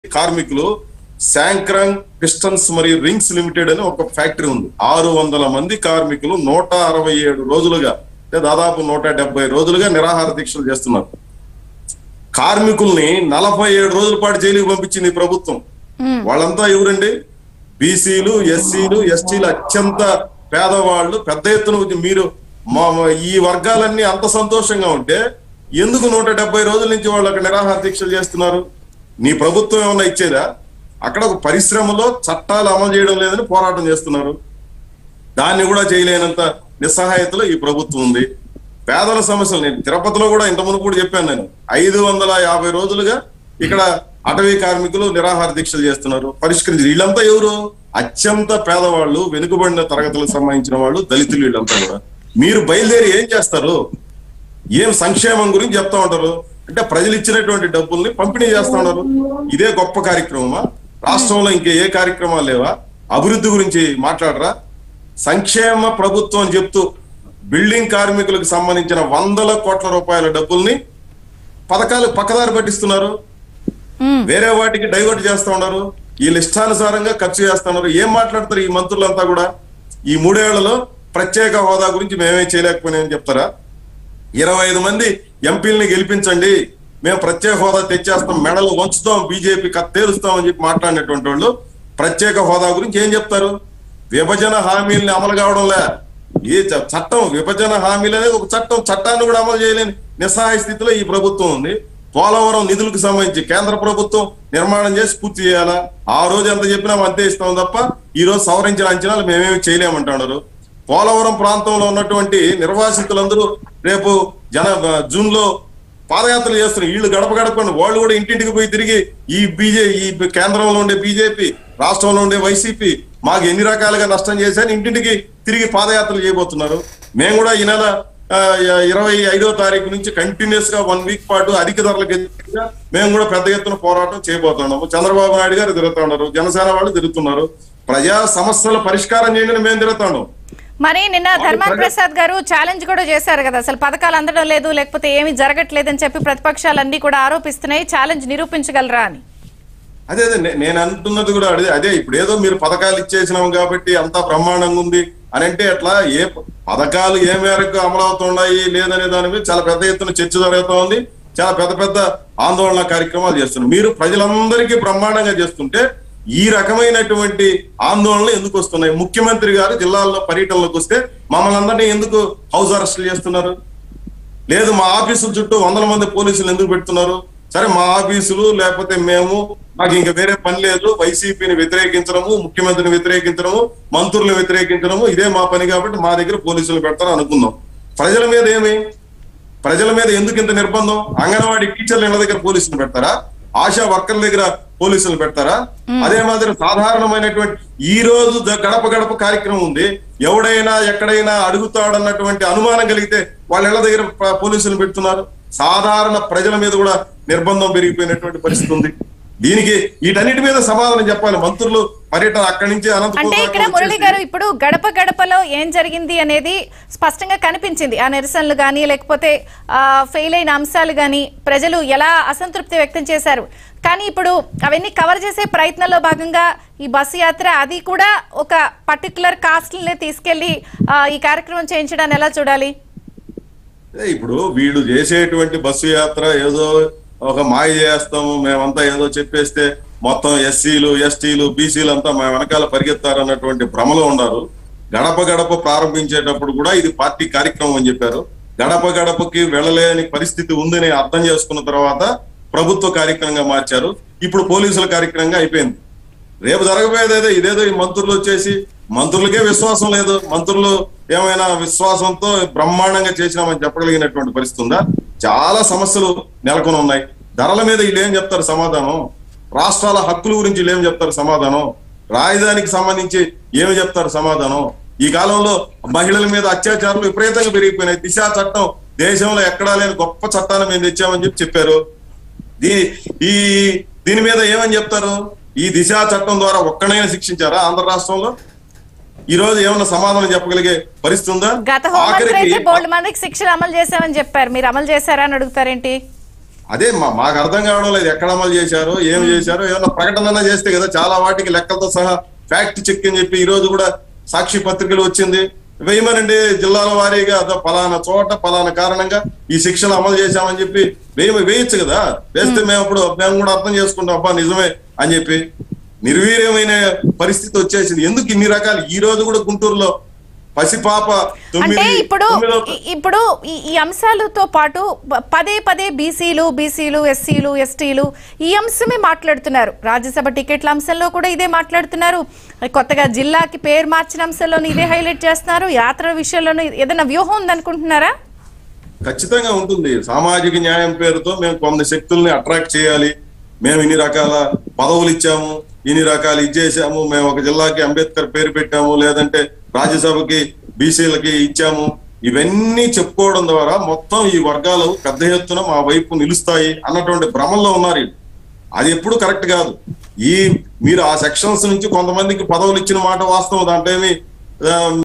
కార్మికులు శాంక్రాంగ్ పిస్టన్స్ మరియు రింగ్స్ లిమిటెడ్ అని ఒక ఫ్యాక్టరీ ఉంది ఆరు వందల మంది కార్మికులు నూట అరవై ఏడు రోజులుగా అంటే దాదాపు నూట డెబ్బై రోజులుగా నిరాహార దీక్షలు చేస్తున్నారు కార్మికుల్ని నలభై ఏడు రోజుల పాటు జైలుకి పంపించింది ఈ ప్రభుత్వం వాళ్ళంతా ఎవరండి బీసీలు ఎస్సీలు ఎస్టీలు అత్యంత పేదవాళ్ళు పెద్ద ఎత్తున వచ్చి మీరు మా మా- ఈ వర్గాలన్నీ అంత సంతోషంగా ఉంటే ఎందుకు నూట డెబ్బై రోజుల నుంచి వాళ్ళు అక్కడ నిరాహార దీక్షలు చేస్తున్నారు నీ ప్రభుత్వం ఏమన్నా ఇచ్చేదా అక్కడ ఒక పరిశ్రమలో చట్టాలు అమలు చేయడం లేదని పోరాటం చేస్తున్నారు దాన్ని కూడా చేయలేనంత నిస్సహాయతలో ఈ ప్రభుత్వం ఉంది పేదల సమస్యలు నేను తిరుపతిలో కూడా ఇంత మునుపు కూడా చెప్పాను నేను ఐదు వందల యాభై రోజులుగా ఇక్కడ అటవీ కార్మికులు నిరాహార దీక్షలు చేస్తున్నారు పరిష్కరించి వీళ్ళంతా ఎవరు అత్యంత పేదవాళ్ళు వెనుకబడిన తరగతులకు సంబంధించిన వాళ్ళు దళితులు వీళ్ళంతా కూడా మీరు బయలుదేరి ఏం చేస్తారు ఏం సంక్షేమం గురించి చెప్తా ఉంటారు అంటే ప్రజలు ఇచ్చినటువంటి డబ్బుల్ని పంపిణీ చేస్తా ఉన్నారు ఇదే గొప్ప కార్యక్రమమా రాష్ట్రంలో ఇంకే ఏ కార్యక్రమాలు లేవా అభివృద్ధి గురించి మాట్లాడరా సంక్షేమ ప్రభుత్వం అని చెప్తూ బిల్డింగ్ కార్మికులకు సంబంధించిన వందల కోట్ల రూపాయల డబ్బుల్ని పథకాలు పక్కదారి పట్టిస్తున్నారు మ్మ్. వేరే వాటికి డైవర్ట్ చేస్తా ఉన్నారు వీళ్ళు ఇష్టానుసారంగా ఖర్చు చేస్తున్నారు ఏం మాట్లాడతారు ఈ మంత్రులంతా కూడా ఈ మూడేళ్లలో ప్రత్యేక హోదా గురించి మేమే చేయలేకపోయినామని చెప్తారా ఇరవై ఐదు మంది ఎంపీలని గెలిపించండి మేము ప్రత్యేక హోదా తెచ్చేస్తాం మెడలు వంచుతాం బీజేపీ కత్తేరుస్తాం అని చెప్పి మాట్లాడినటువంటి వాళ్ళు ప్రత్యేక హోదా గురించి ఏం చెప్తారు విభజన హామీల్ని అమలు కావడంలే ఏ చ- చట్టం విభజన హామీలు అనేది ఒక చట్టం చట్టాన్ని కూడా అమలు చేయలేని నిస్సహాయ స్థితిలో ఈ ప్రభుత్వం ఉంది పోలవరం నిధులకు సంబంధించి కేంద్ర ప్రభుత్వం నిర్మాణం చేసి పూర్తి చేయాలా ఆ రోజు ఎంత చెప్పినా అంతే ఇస్తాం తప్ప ఈ రోజు సవరించిన అంచనాలు మేమేమి చేయలేమంటున్నారు పోలవరం ప్రాంతంలో ఉన్నటువంటి నిర్వాసితులందరూ రేపు జన జూన్ లో పాదయాత్రలు చేస్తున్నారు వీళ్ళు గడప గడపండి వాళ్ళు కూడా ఇంటింటికి పోయి తిరిగి ఈ బీజే ఈ కేంద్రంలో ఉండే బీజేపీ రాష్ట్రంలో ఉండే వైసీపీ మాకు ఎన్ని రకాలుగా నష్టం చేశారు ఇంటింటికి తిరిగి పాదయాత్రలు చేయబోతున్నారు మేము కూడా ఈ నెల ఆ, ఇరవై ఐదో తారీఖు నుంచి కంటిన్యూస్ గా వన్ వీక్ పాటు అధిక ధరలకు ఎదురుగా మేము కూడా పెద్ద ఎత్తున పోరాటం చేయబోతున్నాము చంద్రబాబు నాయుడు గారు తిరుగుతున్నారు జనసేన వాళ్ళు తిరుగుతున్నారు ప్రజా సమస్యల పరిష్కారం చేయండి అని మేము తిరుగుతాను మరి నిన్న వాళ్ళు ధర్మాన ప్రజ- ప్రసాద్ గారు ఛాలెంజ్ కూడా చేశారు కదా అసలు పథకాలు అందడం లేదు లేకపోతే ఏమీ జరగట్లేదని చెప్పి ప్రతిపక్షాలన్నీ కూడా ఆరోపిస్తున్నాయి ఛాలెంజ్ నిరూపించగలరా అని అదే అదే నే- నేను అంటున్నది కూడా అదే అదే ఇప్పుడు ఏదో మీరు పథకాలు ఇచ్చేసినాం కాబట్టి అంతా బ్రహ్మాండంగా ఉంది అని అంటే అట్లా ఏ ప- పథకాలు ఏ మేరకు అమలు అవుతున్నాయి లేదనే దాని మీద చాలా పెద్ద ఎత్తున చర్చ జరుగుతూ ఉంది చాలా పెద్ద పెద్ద ఆందోళన కార్యక్రమాలు చేస్తున్నారు మీరు ప్రజలందరికీ బ్రహ్మాండంగా చేస్తుంటే ఈ రకమైనటువంటి ఆందోళనలు ఎందుకు వస్తున్నాయి ముఖ్యమంత్రి గారు జిల్లాల్లో పర్యటనలోకి వస్తే మమ్మల్ని అందరినీ ఎందుకు హౌస్ అరెస్టులు చేస్తున్నారు లేదు మా ఆఫీసుల చుట్టూ వందల మంది పోలీసులు ఎందుకు పెడుతున్నారు సరే మా ఆఫీసులు లేకపోతే మేము మాకు ఇంకా వేరే పని లేదు వైసీపీని వ్యతిరేకించడము ముఖ్యమంత్రిని వ్యతిరేకించడము మంత్రులను వ్యతిరేకించడము ఇదే మా పని కాబట్టి మా దగ్గర పోలీసులు పెడతారు అనుకుందాం ప్రజల మీద ఏమి ప్రజల మీద ఎందుకు ఇంత నిర్బంధం అంగన్వాడీ టీచర్ల ఇళ్ళ దగ్గర పోలీసులు పెడతారా ఆశా వర్కర్ల దగ్గర పోలీసులు పెడతారా అదే మాదిరి సాధారణమైనటువంటి ఈ రోజు ద- గడప గడప కార్యక్రమం ఉంది ఎవడైనా ఎక్కడైనా అడుగుతాడన్నటువంటి అనుమానం కలిగితే వాళ్ళ ఇళ్ళ దగ్గర ప- పోలీసులు పెడుతున్నారు సాధారణ ప్రజల మీద కూడా నిర్బంధం పెరిగిపోయినటువంటి పరిస్థితి ఉంది దీనికి వీటన్నిటి మీద సమాధానం చెప్పాలి మంత్రులు పర్యటన అక్కడి నుంచి అనంతపురం అంటే దాకా ఇక్కడ మురళి వచ్చేసి- గారు ఇప్పుడు గడప గడపలో ఏం జరిగింది అనేది స్పష్టంగా కనిపించింది ఆ నిరసనలు కానీ లేకపోతే ఫెయిల్ అయిన అంశాలు కానీ ప్రజలు ఎలా అసంతృప్తి వ్యక్తం చేశారు కానీ ఇప్పుడు అవన్నీ కవర్ చేసే ప్రయత్నంలో భాగంగా ఈ బస్సు యాత్ర అది కూడా ఒక పర్టికులర్ కాస్ట్లనే తీసుకెళ్లి ఆ, ఈ కార్యక్రమం చేయించడాన్ని ఎలా చూడాలి అదే ఇప్పుడు వీళ్ళు చేసేటువంటి బస్సు యాత్ర ఏదో ఒక మాయ చేస్తాము మేమంతా ఏదో చెప్పేస్తే మొత్తం ఎస్సీలు ఎస్టీలు బీసీలు అంతా మా వెనకాల పరిగెత్తారన్నటువంటి భ్రమలో ఉన్నారు గడప గడప ప్రారంభించేటప్పుడు కూడా ఇది పార్టీ కార్యక్రమం అని చెప్పారు గడప గడపకి వెళ్ళలేని పరిస్థితి ఉందని అర్థం చేసుకున్న తర్వాత ప్రభుత్వ కార్యక్రమంగా మార్చారు ఇప్పుడు పోలీసుల కార్యక్రమంగా అయిపోయింది రేపు జరగబోయేది ఏదో ఇదేదో ఈ మంత్రులు వచ్చేసి మంత్రులకే విశ్వాసం లేదు మంత్రులు ఏమైనా విశ్వాసంతో బ్రహ్మాండంగా చేసినామని చెప్పగలిగినటువంటి పరిస్థితి ఉందా చాలా సమస్యలు నెలకొని ఉన్నాయి ధరల మీద వీళ్ళు ఏం చెప్తారు సమాధానం రాష్ట్రాల హక్కుల గురించి వీళ్ళు ఏం చెప్తారు సమాధానం రాజధానికి సంబంధించి ఏమి చెప్తారు సమాధానం ఈ కాలంలో మహిళల మీద అత్యాచారాలు విపరీతంగా పెరిగిపోయినాయి దిశా చట్టం దేశంలో ఎక్కడా లేని గొప్ప చట్టాన్ని మేము తెచ్చామని చెప్పి చెప్పారు దీని ఈ దీని మీద ఏమని చెప్తారు ఈ దిశా చట్టం ద్వారా ఒక్కనైనా శిక్షించారా ఆంధ్ర రాష్ట్రంలో ఈ రోజు ఏమన్నా సమాధానం చెప్పగలిగే పరిస్థితి ఉందా గత హోంమంత్రి అయితే ఆఖరికి బోల్డ్ మందికి శిక్షలు అమలు చేశామని చెప్పారు మీరు అమలు చేశారా అని అడుగుతారేంటి అదే మా మాకు అర్థం కావడం లేదు ఎక్కడ అమలు చేశారో ఏం చేశారో ఏమన్నా ప్రకటన చేస్తే కదా చాలా వాటికి లెక్కలతో సహా ఫ్యాక్ట్ చెక్ అని చెప్పి ఈ రోజు కూడా సాక్షి పత్రికలు వచ్చింది వేయమనండి జిల్లాల వారీగా అదో పలానా చోట పలానా కారణంగా ఈ శిక్షలు అమలు చేశామని చెప్పి వేయ వేయచ్చు కదా వేస్తే మేము అప్పుడు మేము కూడా అర్థం చేసుకుంటాం అబ్బా నిజమే అని చెప్పి నిర్వీర్యమైన పరిస్థితి వచ్చేసింది ఎందుకు ఇన్ని రకాలు ఈ రోజు కూడా గుంటూరులో పసిపాప అంటే తొమ్మిది ఇప్పుడు తొమ్మిదో ఇ- ఇప్పుడు ఈ ఈ అంశాలతో పాటు ప- పదే పదే బీసీలు బీసీలు ఎస్సీలు ఎస్టీలు ఈ అంశమే మాట్లాడుతున్నారు రాజ్యసభ టికెట్ల అంశంలో కూడా ఇదే మాట్లాడుతున్నారు కొత్తగా జిల్లాకి పేరు మార్చిన అంశంలోనూ ఇదే హైలైట్ చేస్తున్నారు యాత్ర విషయంలోనూ ఏదైనా వ్యూహం ఉందనుకుంటున్నారా ఖచ్చితంగా ఉంటుంది సామాజిక న్యాయం పేరుతో మేము కొన్ని శక్తుల్ని అట్రాక్ట్ చేయాలి మేము ఇన్ని రకాల పదవులు ఇచ్చాము ఇన్ని రకాలు ఇచ్చేసాము మేము ఒక జిల్లాకి అంబేద్కర్ పేరు పెట్టాము లేదంటే రాజ్యసభకి బీసీలకి ఇచ్చాము ఇవన్నీ చెప్పుకోవడం ద్వారా మొత్తం ఈ వర్గాలు పెద్ద ఎత్తున మా వైపు నిలుస్తాయి అన్నటువంటి భ్రమంలో ఉన్నారు వీళ్ళు. అది ఎప్పుడు కరెక్ట్ కాదు ఈ మీరు ఆ సెక్షన్స్ నుంచి కొంతమందికి పదవులు ఇచ్చిన మాట వాస్తవం దాంట్లో ఏమి ఆ,